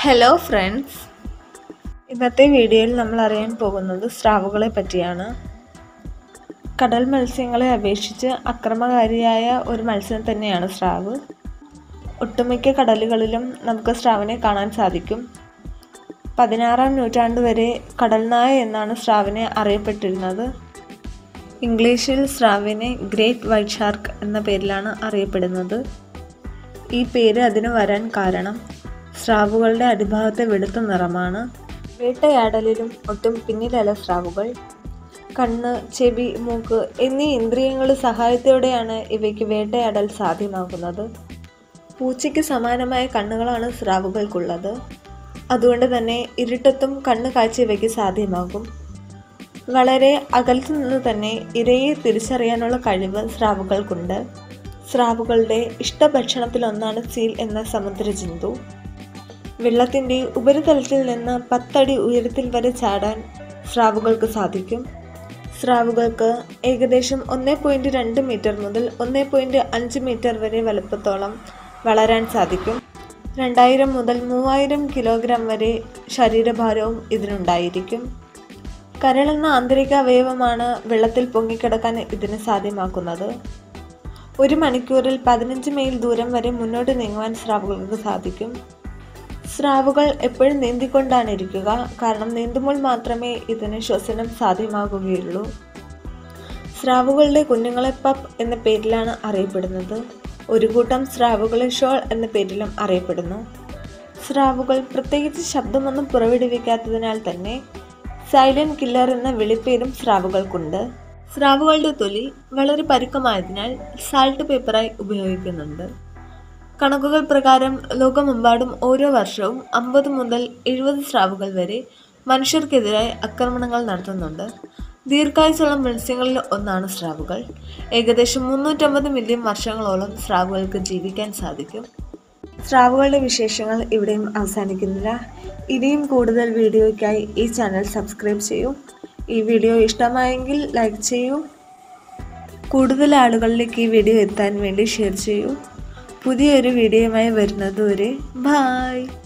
hello friends ഇന്നത്തെ വീഡിയോയിൽ നമ്മൾ അറിയാൻ പോകുന്നത് സ്രാവുകളെ പറ്റിയാണ് കടൽ മത്സ്യങ്ങളെ അപേക്ഷിച്ച് അക്രമകാരിയായ ഒരു മത്സ്യം തന്നെയാണ് സ്രാവ് ഒട്ടുമിക്ക കടലുകളിലും നമുക്ക് സ്രാവിനെ കാണാൻ സാധിക്കും പതിനാറാം നൂറ്റാണ്ട് വരെ കടൽനായ എന്നാണ് സ്രാവിനെ അറിയപ്പെട്ടിരുന്നത് ഇംഗ്ലീഷിൽ സ്രാവിനെ ഗ്രേറ്റ് വൈറ്റ് ഷാർക്ക് എന്ന പേരിലാണ് അറിയപ്പെടുന്നത് ഈ പേര് അതിന് വരാൻ കാരണം സ്രാവുകളുടെ അടിഭാഗത്തെ വെളുത്ത നിറമാണ് വേട്ടയാടലിലും ഒട്ടും പിന്നിലല്ല സ്രാവുകൾ കണ്ണ് ചെവി മൂക്ക് എന്നീ ഇന്ദ്രിയങ്ങളുടെ സഹായത്തോടെയാണ് ഇവയ്ക്ക് വേട്ടയാടൽ സാധ്യമാകുന്നത് പൂച്ചയ്ക്ക് സമാനമായ കണ്ണുകളാണ് സ്രാവുകൾക്കുള്ളത് അതുകൊണ്ട് തന്നെ ഇരുട്ടത്തും കണ്ണ് കാഴ്ച ഇവയ്ക്ക് സാധ്യമാകും വളരെ അകലത്തു നിന്ന് തന്നെ ഇരയെ തിരിച്ചറിയാനുള്ള കഴിവ് സ്രാവുകൾക്കുണ്ട് സ്രാവുകളുടെ ഇഷ്ടഭക്ഷണത്തിലൊന്നാണ് സീൽ എന്ന സമുദ്രജന്തു വെള്ളത്തിൻ്റെ ഉപരിതലത്തിൽ നിന്ന് പത്തടി ഉയരത്തിൽ വരെ ചാടാൻ സ്രാവുകൾക്ക് സാധിക്കും സ്രാവുകൾക്ക് ഏകദേശം ഒന്ന് പോയിൻറ്റ് രണ്ട് മീറ്റർ മുതൽ ഒന്ന് പോയിൻറ്റ് അഞ്ച് മീറ്റർ വരെ വലുപ്പത്തോളം വളരാൻ സാധിക്കും രണ്ടായിരം മുതൽ മൂവായിരം കിലോഗ്രാം വരെ ശരീരഭാരവും ഇതിനുണ്ടായിരിക്കും കരളെന്ന ആന്തരിക അവയവമാണ് വെള്ളത്തിൽ പൊങ്ങിക്കിടക്കാൻ ഇതിന് സാധ്യമാക്കുന്നത് ഒരു മണിക്കൂറിൽ പതിനഞ്ച് മൈൽ ദൂരം വരെ മുന്നോട്ട് നീങ്ങുവാൻ സ്രാവുകൾക്ക് സാധിക്കും സ്രാവുകൾ എപ്പോഴും നീന്തിക്കൊണ്ടാണ് ഇരിക്കുക കാരണം നീന്തുമ്പോൾ മാത്രമേ ഇതിന് ശ്വസനം സാധ്യമാകുകയുള്ളൂ സ്രാവുകളുടെ കുഞ്ഞുങ്ങളെ പപ്പ് എന്ന പേരിലാണ് അറിയപ്പെടുന്നത് ഒരു കൂട്ടം സ്രാവുകളെ ഷോൾ എന്ന പേരിലും അറിയപ്പെടുന്നു സ്രാവുകൾ പ്രത്യേകിച്ച് ശബ്ദമൊന്നും പുറപ്പെടുവിക്കാത്തതിനാൽ തന്നെ സൈലന്റ് കില്ലർ എന്ന വിളിപ്പേരും സ്രാവുകൾക്കുണ്ട് സ്രാവുകളുടെ തൊലി വളരെ പരുക്കമായതിനാൽ സാൾട്ട് പേപ്പറായി ഉപയോഗിക്കുന്നുണ്ട് കണക്കുകൾ പ്രകാരം ലോകമെമ്പാടും ഓരോ വർഷവും അമ്പത് മുതൽ എഴുപത് സ്രാവുകൾ വരെ മനുഷ്യർക്കെതിരായി ആക്രമണങ്ങൾ നടത്തുന്നുണ്ട് ദീർഘായുസുള്ള മത്സ്യങ്ങളിൽ ഒന്നാണ് സ്രാവുകൾ ഏകദേശം മുന്നൂറ്റമ്പത് മില്യൺ വർഷങ്ങളോളം സ്രാവുകൾക്ക് ജീവിക്കാൻ സാധിക്കും സ്രാവുകളുടെ വിശേഷങ്ങൾ ഇവിടെയും അവസാനിക്കുന്നില്ല ഇനിയും കൂടുതൽ വീഡിയോയ്ക്കായി ഈ ചാനൽ സബ്സ്ക്രൈബ് ചെയ്യൂ ഈ വീഡിയോ ഇഷ്ടമായെങ്കിൽ ലൈക്ക് ചെയ്യൂ കൂടുതൽ ആളുകളിലേക്ക് ഈ വീഡിയോ എത്താൻ വേണ്ടി ഷെയർ ചെയ്യൂ പുതിയൊരു വീഡിയോയുമായി വരുന്നതുവരെ ബായ്